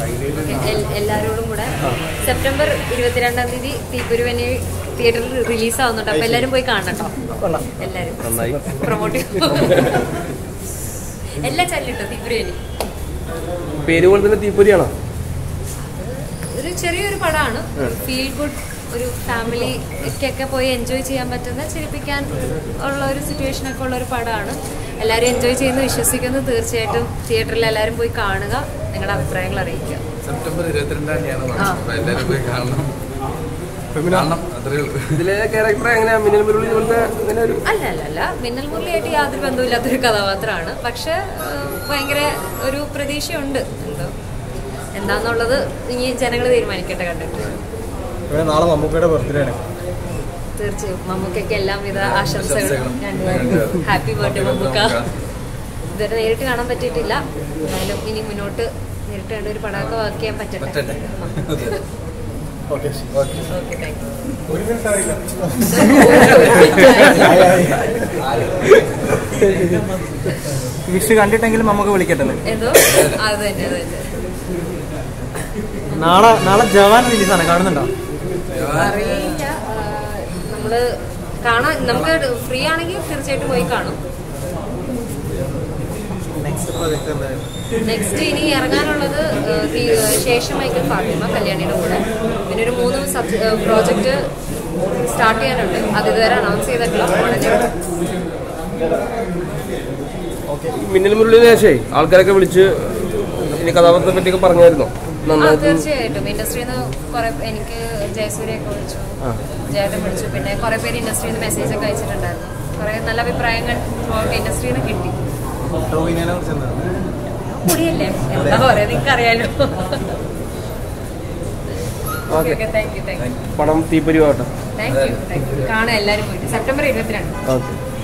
Okay, L- എല്ലാവരോടും കൂടെ September ഇരുപത്തിരണ്ടാം തീയതി തീപ്പുരുവനെ തിയേറ്ററിൽ റിലീസ് ആവുന്നുണ്ട് അപ്പൊ എല്ലാരും പോയി കാണണം കേട്ടോ എല്ലാരും നന്നായി പ്രൊമോട്ട് എല്ലാം ചല്ലിട്ടോ തീപ്പുരുവനി പേര് പോലെ തന്നെ തീപ്പൊരിയാണോ ഒരു ചെറിയൊരു പടമാണ് ഫീൽ ഗുഡ് ഒരു ഫാമിലിക്കൊക്കെ പോയി എൻജോയ് ചെയ്യാൻ പറ്റുന്ന ചിരിപ്പിക്കാൻ ഉള്ള ഒരു സിറ്റുവേഷൻ ഒക്കെ ഉള്ള ഒരു പടമാണ് എല്ലാവരും എൻജോയ് ചെയ്യുന്നു വിശ്വസിക്കുന്നു തീർച്ചയായിട്ടും തിയേറ്ററിൽ എല്ലാവരും പോയി കാണുക നിങ്ങളുടെ അഭിപ്രായങ്ങൾ അറിയിക്കുക സെപ്റ്റംബർ ഇരുപത്തിരണ്ടാം തീയതിയാണ് ആ. അപ്പൊ എല്ലാവരും പോയി കാണണം കാണണം അത്രേ ഉള്ളൂ ഇതിലെ ക്യാരക്ടർ എങ്ങനെയാ മിന്നൽ മുരളി പോലത്തെ അങ്ങനെ ഒരു അല്ല അല്ല അല്ല മിന്നൽ മുരളിയായിട്ട് യാതൊരു ബന്ധമില്ലാത്തൊരു കഥാപാത്രമാണ് പക്ഷെ ഏഹ്, ഭയങ്കര ഒരു പ്രതീക്ഷയുണ്ട് എന്തോ എന്താന്നുള്ളത് ഇനി ജനങ്ങൾ തീരുമാനിക്കട്ടെ കണ്ടിട്ട് ഇവിടെ നാളെ മമ്മൂക്കയുടെ ബർത്ത്ഡേ ആണ് തീർച്ചയായും മമ്മൂക്കൊക്കെ എല്ലാവിധ ആശംസകളും ആശംസകളും. രണ്ടുപേർക്കും ഹാപ്പി ബർത്ത്ഡേ മമ്മൂക്ക മമ്മൂക്ക. ഇതുവരെ നേരിട്ട് കാണാൻ പറ്റിയിട്ടില്ല എന്നാലും ഇനി മുന്നോട്ട് നേരിട്ട് കണ്ട ഒരു പടമൊക്കെ വർക്ക് ചെയ്യാൻ പറ്റട്ടെ പറ്റട്ടെ ഓക്കെ ഓക്കെ താങ്ക് ഒരു മിനിറ്റ് അറിയില്ല വിഷ് കണ്ടിട്ടെങ്കിലും നമുക്ക് വിളിക്കട്ടെ എന്തോ അത് തന്നെ അത് തന്നെ നാളെ നാളെ ജവാൻ റിലീസാണ് കാണുന്നുണ്ടോ അറിയില്ല ആ, നമ്മള് കാണാൻ നമുക്ക് ഫ്രീ ആണെങ്കിൽ തീർച്ചയായിട്ടും പോയി കാണും നെക്സ്റ്റ് പ്രോജക്റ്റ് എന്തായാലും നെക്സ്റ്റ് ഇനി ഇറങ്ങാനുള്ളത് ആ, ഈ, ആ, ശേഷം മൈക്കൽ ഫാത്തിമ കല്യാണിയുടെ കൂടെ പിന്നെ ഒരു മൂന്ന് സബ് പ്രോജക്റ്റ് സ്റ്റാർട്ട് ചെയ്യാനുണ്ട് അത് ഇതുവരെ അനൗൺസ് ചെയ്തിട്ടില്ല ഉടനെ ഈ മിന്നൽ മുരളിന് ശേഷേ ആൾക്കാരൊക്കെ വിളിച്ച് ഇനി കഥാപാത്രത്തെ പറ്റിയൊക്കെ പറഞ്ഞായിരുന്നോ ആ നന്നായിട്ട് തീർച്ചയായിട്ടും ഇൻഡസ്ട്രിയിൽ നിന്ന് കുറെ എനിക്ക് ജയസൂര്യൊക്കെ വിളിച്ചു ജയേട്ടൻ വിളിച്ചു പിന്നെ കുറെ പേര് ഇൻഡസ്ട്രിയിൽ നിന്ന് മെസ്സേജ് ഒക്കെ അയച്ചിട്ടുണ്ടായിരുന്നു കുറെ നല്ല അഭിപ്രായങ്ങൾ ഇൻഡസ്ട്രിയിൽ നിന്ന് കിട്ടി ടോവിനെ കുറിച്ച് എന്താണ് കുടിയല്ലേ എന്താ പറയാ നിങ്ങൾക്ക് അറിയാലോ okay okay thank you thank you പടം തീപ്പൊരി ആവട്ടെ താങ്ക് യു താങ്ക് യു കാണാം എല്ലാവരും പോയിട്ട് സെപ്റ്റംബർ ഇരുപത്തിരണ്ട് ഓക്കെ